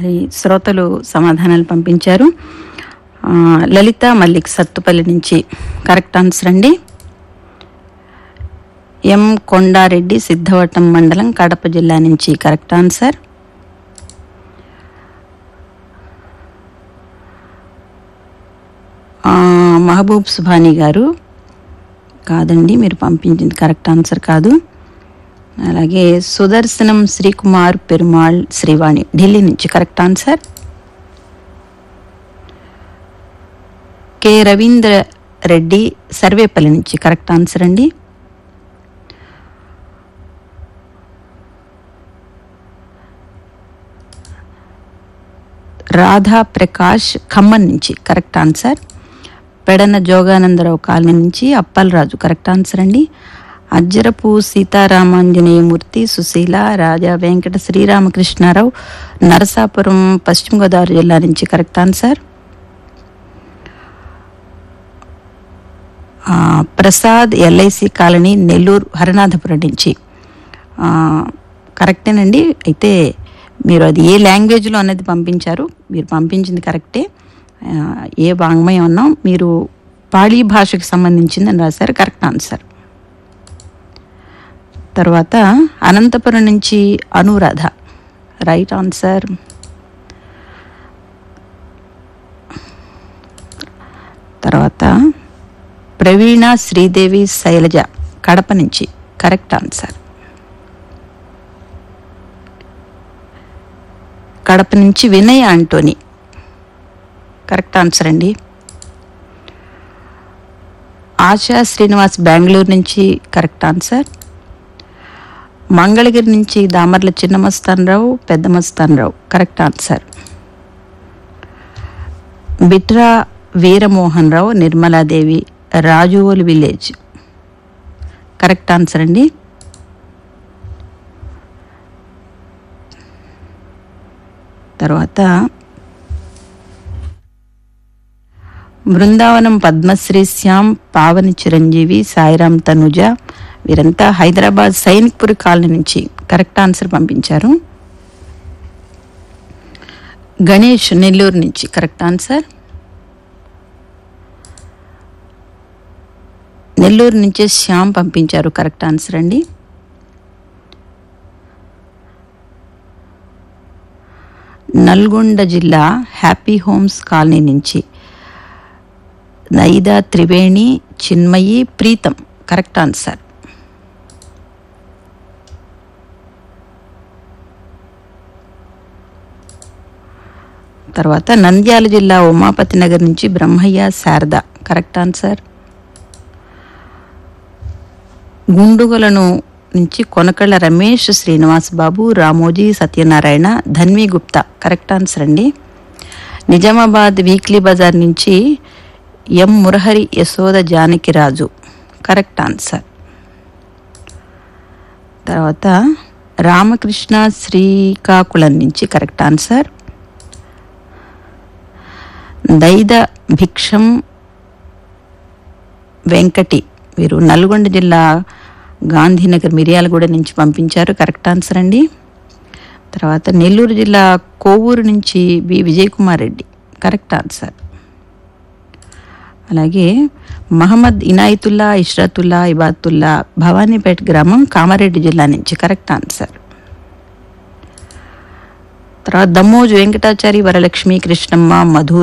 మరి శ్రోతలు సమాధానాలు పంపించారు ఆ, లలిత మల్లిక్ సత్తుపల్లి నుంచి కరెక్ట్ ఆన్సర్ అండి ఎం కొండారెడ్డి సిద్ధవటం మండలం కడప జిల్లా నుంచి కరెక్ట్ ఆన్సర్ ఆ, మహబూబ్ సుభానీ గారు కాదండి మీరు పంపించింది కరెక్ట్ ఆన్సర్ కాదు అలాగే సుదర్శనం శ్రీకుమార్ పెరుమాళ్ శ్రీవాణి ఢిల్లీ నుంచి correct answer K Ravindra Reddy Sarvepalli నుంచి కరెక్ట్ ఆన్సర్ అండి రాధా ప్రకాష్ ఖమ్మం నుంచి correct answer Pedana Joganandarao colony నుంచి అప్పలరాజు కరెక్ట్ ఆన్సర్ అండి అజ్జరపు సీతారామాంజనేయమూర్తి సుశీల రాజా వెంకట శ్రీరామకృష్ణారావు నరసాపురం పశ్చిమ గోదావరి జిల్లా నుంచి కరెక్ట్ ఆన్సర్ ఆ, ప్రసాద్ ఎల్ఐసి కాలనీ నెల్లూరు హరినాథపురం నుంచి ఆ, కరెక్టేనండి అయితే మీరు అది ఏ లాంగ్వేజ్లో అనేది పంపించారు మీరు పంపించింది కరెక్టే ఆ, ఏ వాంగ్మయం అన్నాం మీరు పాళీ భాషకు సంబంధించిందని రాశారు కరెక్ట్ ఆన్సర్ తర్వాత అనంతపురం నుంచి అనురాధ రైట్ ఆన్సర్ తర్వాత ప్రవీణ శ్రీదేవి శైలజ కడప నుంచి కరెక్ట్ ఆన్సర్ కడప నుంచి వినయ్ ఆంటోనీ కరెక్ట్ ఆన్సర్ అండి ఆశా శ్రీనివాస్ బెంగళూరు నుంచి కరెక్ట్ ఆన్సర్ మంగళగిరి నుంచి దామర్ల చిన్న మస్తానరావు పెద్ద Mastanarao correct answer Bitra Veeramohan Rao Nirmaladevi Rajuvolu village correct answer అండి తర్వాత బృందావనం పద్మశ్రీ శ్యామ్ పావని చిరంజీవి సాయిరామ్ తనుజ వీరంతా హైదరాబాద్ సైనిక్పురి కాలనీ నుంచి కరెక్ట్ ఆన్సర్ పంపించారు గణేష్ నెల్లూరు నుంచి కరెక్ట్ ఆన్సర్ నెల్లూరు నుంచే శ్యామ్ పంపించారు కరెక్ట్ ఆన్సర్ అండి నల్గొండ జిల్లా హ్యాపీ హోమ్స్ కాలనీ నుంచి నైదా త్రివేణి చిన్మయి ప్రీతం కరెక్ట్ ఆన్సర్ తర్వాత నంద్యాల జిల్లా ఉమాపతి నగర్ నుంచి బ్రహ్మయ్య శారద కరెక్ట్ ఆన్సర్ గుండుగలను నుంచి కొనకళ్ళ రమేష్ శ్రీనివాస్ బాబు రామోజీ సత్యనారాయణ ధన్వి గుప్తా కరెక్ట్ ఆన్సర్ అండి నిజామాబాద్ వీక్లీ బజార్ నుంచి M Murahari Yashoda Janakiraju correct answer తర్వాత రామకృష్ణ శ్రీకాకుళం నుంచి కరెక్ట్ ఆన్సర్ దైద భిక్షం వెంకటి వీరు నల్గొండ జిల్లా గాంధీనగర్ మిర్యాలగూడ నుంచి పంపించారు కరెక్ట్ ఆన్సర్ అండి తర్వాత నెల్లూరు జిల్లా కోవూరు నుంచి B Vijay Kumar Reddy correct answer అలాగే మహమ్మద్ ఇనాయతుల్లా ఇష్రతుల్లా ఇబాతుల్లా భవానీపేట గ్రామం కామారెడ్డి జిల్లా నుంచి కరెక్ట్ ఆన్సర్ తర్వాత దమ్మోజు వెంకటాచారి వరలక్ష్మి కృష్ణమ్మ మధు